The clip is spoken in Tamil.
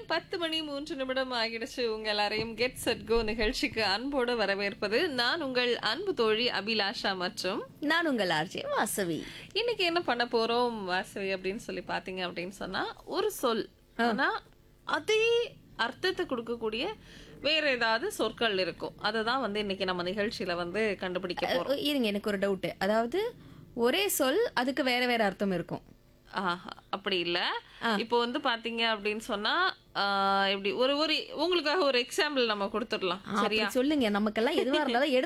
பத்து மணி மூன்று நிமிடம் ஆகிடுச்சு உங்க எல்லாரையும் கெட் செட் கோ நிகழ்ச்சிக்கு அன்போடு வரவேற்பது நான் உங்கள் அன்பு தோழி அபிலாஷா மற்றும் நான் உங்கள் ஆர்ஜே வாசவி இன்னைக்கு என்ன பண்ண போறோம் வாசவி அப்படின்னு சொல்லி பாத்தீங்க அப்படின்னு சொன்னா ஒரு சொல் ஆனா அதே அர்த்தத்தை கொடுக்கக்கூடிய வேற ஏதாவது சொற்கள் இருக்கும் அதை தான் வந்து இன்னைக்கு நம்ம நிகழ்ச்சியில வந்து கண்டுபிடிக்க போறோம் அஹ், இருங்க எனக்கு ஒரு டவுட் அதாவது ஒரே சொல் அதுக்கு வேற வேற அர்த்தம் இருக்கும் ஆஹா, அப்படி இல்ல இப்போ வந்து பாத்தீங்க அப்படின்னு சொன்னா ஆஹ், இப்படி ஒரு ஒரு உங்களுக்காக ஒரு எக்ஸாம்பிள் நம்ம கொடுத்துடலாம் ஆ, அப்படி சொல்லுங்க நமக்கெல்லாம் எதுவா இருந்தாலும் எடுத்து